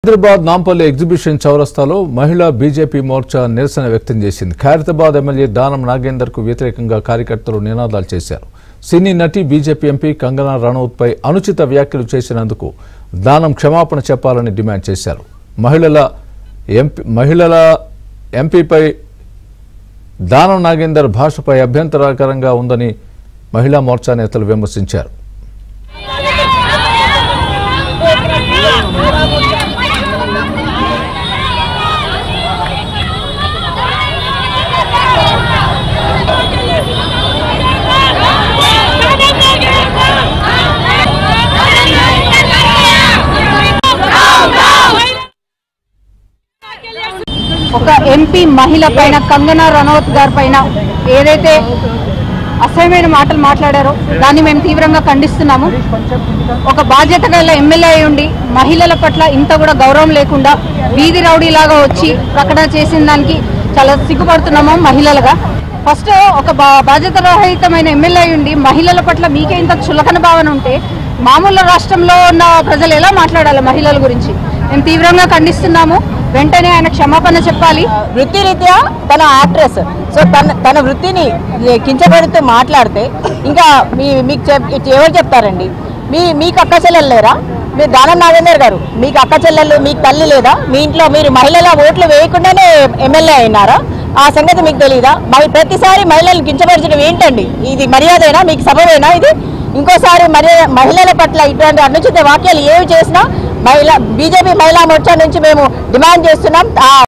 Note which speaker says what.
Speaker 1: Hyderabad Nampally exhibition చౌరస్తాలో మహిళా BJP Morcha నిరసన వ్యక్తం చేసింది ఖైరతాబాద్ ఎమ్మెల్యే దానం నాగేందర్ కు వ్యతిరేకంగా కార్యకర్తలు నినాదాలు చేశారు సినీ నటి బీజేపీ ఎంపీ కంగనా రనౌత్ పై అనుచిత వ్యాఖ్యలు చేసినందుకు దానం క్షమాపణ చెప్పాలని డిమాండ్ చేశారు మహిళల ఎంపీ మహిళల ఎంపీపై దానం నాగేందర్ భాషపై అభ్యంతరకరంగా ఉందని మహిళా మోర్చా నేతలు విమర్శించారు
Speaker 2: ఒక ఎంపీ మహిళ పైన కంగనా రనౌత్ గారి పైన ఏదైతే అసహ్యమైన మాటలు మాట్లాడారో దాన్ని మేము తీవ్రంగా ఖండిస్తున్నాము ఒక బాధ్యత గల ఎమ్మెల్యే అయి ఉండి మహిళల పట్ల ఇంత కూడా గౌరవం లేకుండా వీధి రౌడీలాగా వచ్చి ప్రకటన చేసిన దానికి చాలా సిగ్గుపడుతున్నాము మహిళలుగా ఫస్ట్ ఒక బా బాధ్యత రహితమైన ఎమ్మెల్యే అయి ఉండి మహిళల పట్ల మీకే ఇంత చులకన భావన ఉంటే మామూలు రాష్ట్రంలో ఉన్న ప్రజలు ఎలా మాట్లాడాలి మహిళల గురించి మేము తీవ్రంగా ఖండిస్తున్నాము వెంటనే ఆయన క్షమాపణ చెప్పాలి
Speaker 3: వృత్తిరీత్యా తన యాక్ట్రెస్ సో తన తన వృత్తిని కించబడుతూ మాట్లాడితే ఇంకా మీ మీకు చెప్ ఎవరు చెప్తారండి మీ మీకు అక్క చెల్లెలు లేరా మీరు దానం నాగేందర్ గారు మీకు అక్క చెల్లెలు మీకు తల్లి లేదా మీ ఇంట్లో మీరు మహిళల ఓట్లు వేయకుండానే ఎమ్మెల్యే అయినారా ఆ సంగతి మీకు తెలియదా మరి ప్రతిసారి మహిళలను కించపరచడం ఏంటండి ఇది మర్యాదేనా మీకు సబబేనా ఇది ఇంకోసారి మరి మహిళల పట్ల ఇటువంటి అనుచిత వాక్యాలు ఏవి చేసినా మహిళ బీజేపీ మహిళా మోర్చా నుంచి మేము డిమాండ్ చేస్తున్నాం ఆ